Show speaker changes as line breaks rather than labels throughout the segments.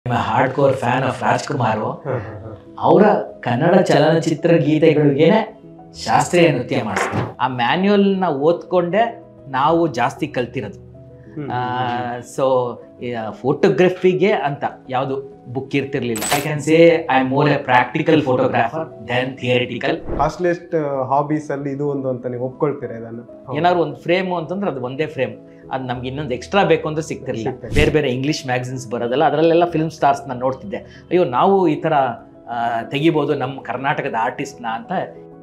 Hard core fan of Rajkumar
ಹಾ, ಹಾ, ಹಾ.
ಅವರ ಕನ್ನಡ ಚಲನಚಿತ್ರ ಗೀತೆಗಳಿಗೇನೆ ಶಾಸ್ತ್ರೀಯ ನೃತ್ಯ ಮಾಡಿಸ್ತಾರೆ ಆ ಮ್ಯಾನ್ಯುಯಲ್ನ ಓದ್ಕೊಂಡೆ ನಾವು ಜಾಸ್ತಿ ಕಲ್ತಿರೋದು
ಹ್ಮ್.
ಸೊ ಫೋಟೋಗ್ರಫಿಗೆ ಅಂತ ಯಾವುದು ಬುಕ್ ಇರ್ತಿರ್ಲಿಲ್ಲ I can say I am more a practical photographer than theoretical
costliest hobbies ಅಲ್ಲಿ ಇದು ಒಂದು ಅಂತ ನೀವು ಒಪ್ಕೊಳ್ತೀರಾ ಇದನ್ನು
ಏನಾದ್ರು ಒಂದು ಫ್ರೇಮು ಅಂತಂದ್ರೆ ಅದು ಒಂದೇ ಫ್ರೇಮ್ ಅದು ನಮ್ಗೆ ಇನ್ನೊಂದು ಎಕ್ಸ್ಟ್ರಾ ಬೇಕು ಅಂದ್ರೆ ಸಿಗ್ತಿರ್ಲಿಲ್ಲ
ಸಿಗ್ತಿರ್ಲಿಲ್ಲ.
ಬೇರೆ ಬೇರೆ ಇಂಗ್ಲಿಷ್ ಮ್ಯಾಗಝಿನ್ಸ್ ಬರೋದಲ್ಲ ಅದರಲ್ಲೆಲ್ಲ ಫಿಲ್ಮ್ ಸ್ಟಾರ್ಸ್ ನಾನು ನೋಡ್ತಿದ್ದೆ ಅಯ್ಯೋ ನಾವು ಈ ಥರ ಆ, ತೆಗಿಬೋದು ನಮ್ಮ ಕರ್ನಾಟಕದ ಆರ್ಟಿಸ್ಟ್ನ ಅಂತ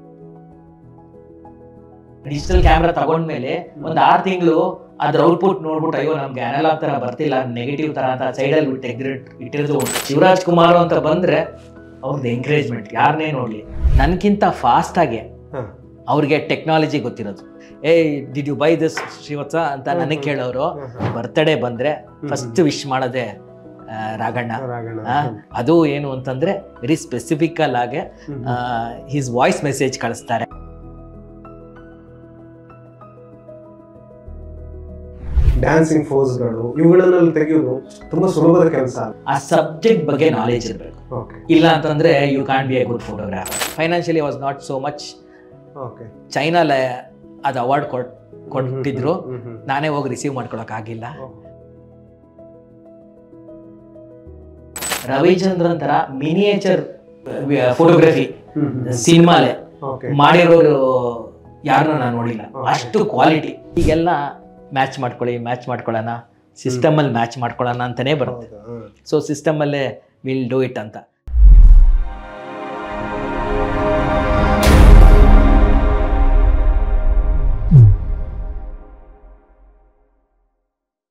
ಡಿಜಿಟಲ್ ಕ್ಯಾಮ್ರಾ ತಗೊಂಡ್ಮೇಲೆ ಒಂದು ಆರು ತಿಂಗಳು ಅದ್ರ ಔಟ್ಪುಟ್ ನೋಡ್ಬಿಟ್ಟು ಅಯ್ಯೋ ನಮ್ಗೆ ಅನಲಾಗ್ ತರ ಬರ್ತಿಲ್ಲ ನೆಗೆಟಿವ್ ತರ ಅಂತ ಸೈಡಲ್ಲಿ ತೆಗೆದಿಟ್ಟು ಇಟ್ಟಿರೋದು ಶಿವರಾಜ್ ಕುಮಾರ್ ಅಂತ ಬಂದ್ರೆ ಅವ್ರದ್ದು ಎಂಕರೇಜ್ಮೆಂಟ್ ಯಾರನ್ನೇ ನೋಡ್ಲಿ ನನ್ಕಿಂತ ಫಾಸ್ಟ್ ಆಗಿ
ಹಾ.
ಅವ್ರಿಗೆ ಟೆಕ್ನಾಲಜಿ ಗೊತ್ತಿರೋದು ಏ did you buy this Srivatsa ಅಂತ ನನಗೆ ಕೇಳೋರು
ಹಾ, ಹಾ.
ಬರ್ತ್ಡೇ ಬಂದ್ರೆ
ಹ್ಮ್.
ಫಸ್ಟ್ ವಿಶ್ ಮಾಡೋದೇ ಆ, ರಾಘಣ್ಣ
ರಾಗಣ.
ಆ, ಅದು ಏನು ಅಂತಂದ್ರೆ ವೆರಿ ಸ್ಪೆಸಿಫಿಕಲ್ ಆಗಿ
ಹ್ಮ್.
ಹಿಸ್ ವಾಯ್ಸ್ ಮೆಸೇಜ್ ಕಳಿಸ್ತಾರೆ
ಡ್ಯಾನ್ಸಿಂಗ್ ಫೋಸ್ಗಳು ಇವುಗಳನ್ನೆಲ್ಲ ತೆಗೆಯೋದು ತುಂಬಾ ಸುಲಭದ ಕೆಲಸ
ಆ ಸಬ್ಜೆಕ್ಟ್ ಬಗ್ಗೆ ನಾಲೆಜ್ ಇರಬೇಕು
ಓಕೆ
ಇಲ್ಲ ಅಂತಂದ್ರೆ you can be a good photographer financially was not so much
okay
ಚೈನಾಲ ಅದು ಅವಾರ್ಡ್ ಕೊಟ್ ಕೊಟ್ಟಿದ್ರು
ಹ್ಮ್, ಹ್ಮ್.
ನಾನೇ ಹೋಗಿ ರಿಸೀವ್ ಮಾಡ್ಕೊಳಕ್ ಆಗಿಲ್ಲ
ಓಹ್.
ರವಿಚಂದ್ರನ್ ತರ ಮಿನಿಯೇಚರ್ ಫೋಟೋಗ್ರಫಿ
ಹ್ಮ್, ಹ್ಮ್.
ಸಿನಿಮಾಲೆ
ಓಕೆ
ಮಾಡಿರೋರು ಯಾರನ್ನೂ ನಾನು ನೋಡಿಲ್ಲ
Okay.
ಅಷ್ಟು ಕ್ವಾಲಿಟಿ ಈಗೆಲ್ಲ ಮ್ಯಾಚ್ ಮಾಡ್ಕೊಳ್ಳಿ ಮ್ಯಾಚ್ ಮಾಡ್ಕೊಳ್ಳೋಣ ಸಿಸ್ಟಮಲ್ಲಿ ಮ್ಯಾಚ್ ಮಾಡ್ಕೊಳ್ಳೋಣ ಅಂತಾನೆ ಬರುತ್ತೆ
ಹೌದಾ? ಹ್ಮ್.
ಸೊ ಸಿಸ್ಟಮಲ್ಲೇ ವಿಲ್ ಡೂ ಇಟ್ ಅಂತ